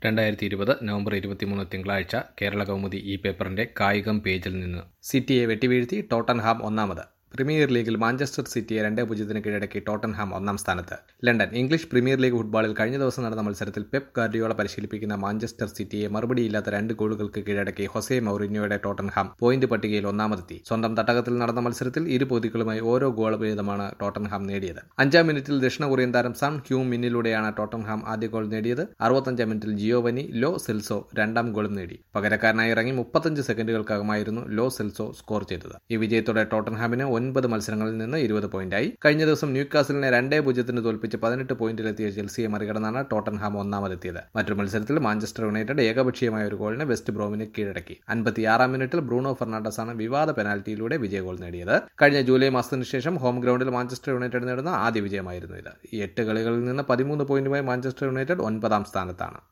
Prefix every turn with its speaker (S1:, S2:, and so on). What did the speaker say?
S1: രണ്ടായിരത്തി ഇരുപത് നവംബർ ഇരുപത്തിമൂന്ന് തിങ്കളാഴ്ച കേരള കൗമുദി ഈ പേപ്പറിന്റെ കായികം പേജിൽ നിന്ന് സിറ്റിയെ വെട്ടിവീഴ്ത്തി ടോട്ടൻഹാം ഒന്നാമത് പ്രീമിയർ ലീഗിൽ മാഞ്ചസ്റ്റർ സിറ്റിയെ രണ്ടേ പൂജ്യത്തിന് കീഴടക്കി ടോട്ടൻഹാം ഒന്നാം സ്ഥാനത്ത് ലണ്ടൻ ഇംഗ്ലീഷ് പ്രീമിയർ ലീഗ് ഫുട്ബോളിൽ കഴിഞ്ഞ ദിവസം നടന്ന മത്സരത്തിൽ പെപ് ഗാർഡിയോള പരിശീലിപ്പിക്കുന്ന മാഞ്ചസ്റ്റർ സിറ്റിയെ മറുപടിയില്ലാത്ത രണ്ട് ഗോളുകൾക്ക് കീഴടക്കി ഹൊസെ മൗറിന്യോയുടെ ടോട്ടൻഹാം പോയിന്റ് പട്ടികയിൽ ഒന്നാമതെത്തി സ്വന്തം തട്ടകത്തിൽ നടന്ന മത്സരത്തിൽ ഇരു പൊതികളുമായി ഓരോ ഗോൾ വീതമാണ് ടോട്ടൻഹാം നേടിയത് അഞ്ചാം മിനിറ്റിൽ ദക്ഷിണ കൊറിയൻ താരം സൺ ഹ്യൂം മിന്നിലൂടെയാണ് ടോട്ടൻഹാം ആദ്യ ഗോൾ നേടിയത് അറുപത്തഞ്ചാം മിനിറ്റിൽ ജിയോവനി ലോ സെൽസോ രണ്ടാം ഗോളും നേടി പകരക്കാരനായി ഇറങ്ങി മുപ്പത്തഞ്ച് സെക്കൻഡുകൾക്കകമായിരുന്നു ലോ സെൽസോ സ്കോർ ചെയ്തത് ഈ വിജയത്തോടെ ടോട്ടൻഹാമിന് ഒൻപത് മത്സരങ്ങളിൽ നിന്ന് ഇരുപത് പോയിന്റായി കഴിഞ്ഞ ദിവസം ന്യൂകാസലിനെ രണ്ടേ പൂജ്യത്തിന് തോൽപ്പിച്ച് പതിനെട്ട് പോയിന്റിലെത്തിയ ചെൽസിയെ മറികടന്നാണ് ടോട്ടൻഹാം ഒന്നാമതെത്തിയത് മറ്റൊരു മത്സരത്തിൽ മാഞ്ചസ്റ്റർ യുണൈറ്റഡ് ഏകപക്ഷീയമായ ഒരു ഗോളിന് വെസ്റ്റ് ബ്രോമിനെ കീഴടക്കി അൻപത്തിയാറാം മിനിറ്റിൽ ബ്രൂണോ ഫെർണാണ്ടസ് ആണ് വിവാദ പെനാൽറ്റിയിലൂടെ വിജയ ഗോൾ നേടിയത് കഴിഞ്ഞ ജൂലൈ മാസത്തിന് ശേഷം ഹോം ഗ്രൗണ്ടിൽ മാഞ്ചസ്റ്റർ യുണൈറ്റഡ് നേടുന്ന ആദ്യ വിജയമായിരുന്നു ഇത് ഈ എട്ട് കളികളിൽ നിന്ന് പതിമൂന്ന് പോയിന്റുമായി മാഞ്ചസ്റ്റർ യുണൈറ്റഡ് ഒൻപതാം സ്ഥാനത്താണ്